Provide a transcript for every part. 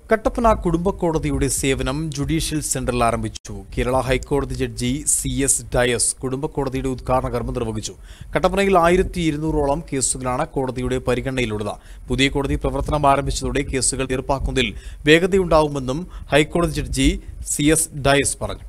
കട്ടപ്പന കുടുംബ കോടതിയുടെ സേവനം ജുഡീഷ്യൽ സെന്ററിൽ ആരംഭിച്ചു കേരള ഹൈക്കോടതി ജഡ്ജി സി എസ് ഡയസ് കുടുംബ കോടതിയുടെ ഉദ്ഘാടന കർമ്മം നിർവഹിച്ചു കട്ടപ്പനയിൽ ആയിരത്തി ഇരുന്നൂറോളം കേസുകളാണ് കോടതിയുടെ പരിഗണനയിലുള്ളത് പുതിയ കോടതി പ്രവർത്തനം ആരംഭിച്ചതോടെ കേസുകൾ തീർപ്പാക്കുന്നതിൽ വേഗതയുണ്ടാവുമെന്നും ഹൈക്കോടതി ജഡ്ജി സി എസ് ഡയസ് പറഞ്ഞു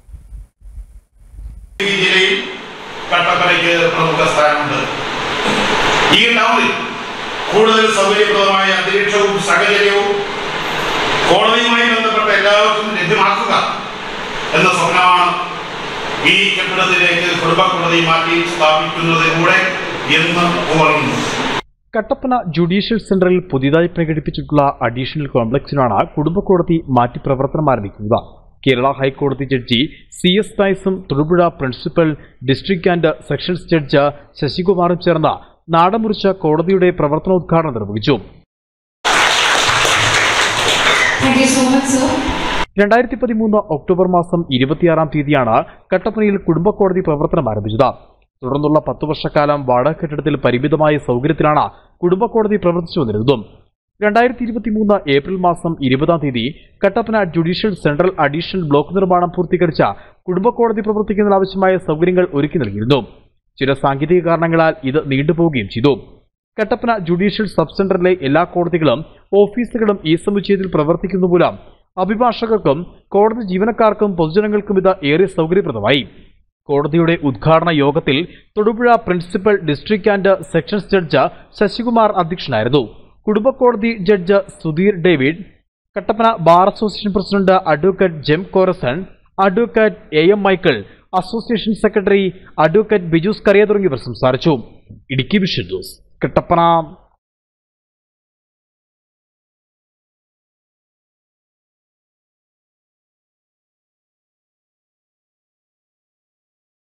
ഈ ജില്ലയിൽ കട്ടപ്പനയ്ക്ക് പ്രമുഖ സ്ഥാനമുണ്ട് ഈ ടൗണിൽ കൂടുതൽ സൗകര്യപ്രദമായ അന്തരീക്ഷവും സാഹചര്യവും കോടതിയുമായി ബന്ധപ്പെട്ട എല്ലാവർക്കും ലഭ്യമാക്കുക എന്ന സ്വപ്നമാണ് ഈ കെട്ടിടത്തിലേക്ക് കുടുംബ കോടതി മാറ്റി സ്ഥാപിക്കുന്നതിലൂടെ എന്ന് ഓർമ്മിക്കുന്നു കട്ടപ്പന ജുഡീഷ്യൽ സെന്ററിൽ പുതിയതായി പ്രകടിപ്പിച്ചിട്ടുള്ള അഡീഷണൽ കോംപ്ലക്സിനാണ് കുടുംബ കോടതി മാറ്റി പ്രവർത്തനം ആരംഭിക്കുന്നത് കേരള ഹൈക്കോടതി ജഡ്ജി സി എസ് തായ്സും Thodupuzha principal district and sessions judge ശശികുമാറും ചേർന്ന് നാടമുറിച്ച കോടതിയുടെ പ്രവർത്തനോദ്ഘാടനം നിർവഹിച്ചു Thank you so much, sir. രണ്ടായിരത്തി പതിമൂന്ന് ഒക്ടോബർ മാസം ഇരുപത്തിയാറാം തീയതിയാണ് കട്ടപ്പനയിൽ കുടുംബ കോടതി പ്രവർത്തനം ആരംഭിച്ചത് തുടർന്നുള്ള പത്തു വർഷക്കാലം വാടക കെട്ടിടത്തിൽ പരിമിതമായ സൗകര്യത്തിലാണ് കുടുംബ കോടതി പ്രവർത്തിച്ചു വന്നിരുന്നതും രണ്ടായിരത്തി ഇരുപത്തിമൂന്ന് ഏപ്രിൽ മാസം ഇരുപതാം തീയതി Kattappana judicial central additional block നിർമ്മാണം പൂർത്തീകരിച്ച കുടുംബ കോടതി പ്രവർത്തിക്കുന്നതിനാവശ്യമായ സൗകര്യങ്ങൾ ഒരുക്കി നൽകിയിരുന്നു ചില സാങ്കേതിക കാരണങ്ങളാൽ ഇത് നീണ്ടുപോവുകയും ചെയ്തു കട്ടപ്പന ജുഡീഷ്യൽ സബ് സെന്ററിലെ എല്ലാ കോടതികളും ഓഫീസുകളും ഈ സമുച്ചയത്തിൽ പ്രവർത്തിക്കുന്ന മൂലം അഭിഭാഷകർക്കും കോടതി ജീവനക്കാർക്കും പൊതുജനങ്ങൾക്കും ഇത് ഏറെ സൗകര്യപ്രദമായി കോടതിയുടെ ഉദ്ഘാടന യോഗത്തിൽ Thodupuzha principal district and sections judge Sasikumar അധ്യക്ഷനായിരുന്നു കുടുംബ കോടതി judge Sudheer David Kattappana bar association president advocate ജെം കോറസൺ advocate A M Michael association secretary advocate Bijus Kariya തുടങ്ങിയവർ സംസാരിച്ചു ഇടുക്കി വിഷൻ ന്യൂസ് കട്ടപ്പന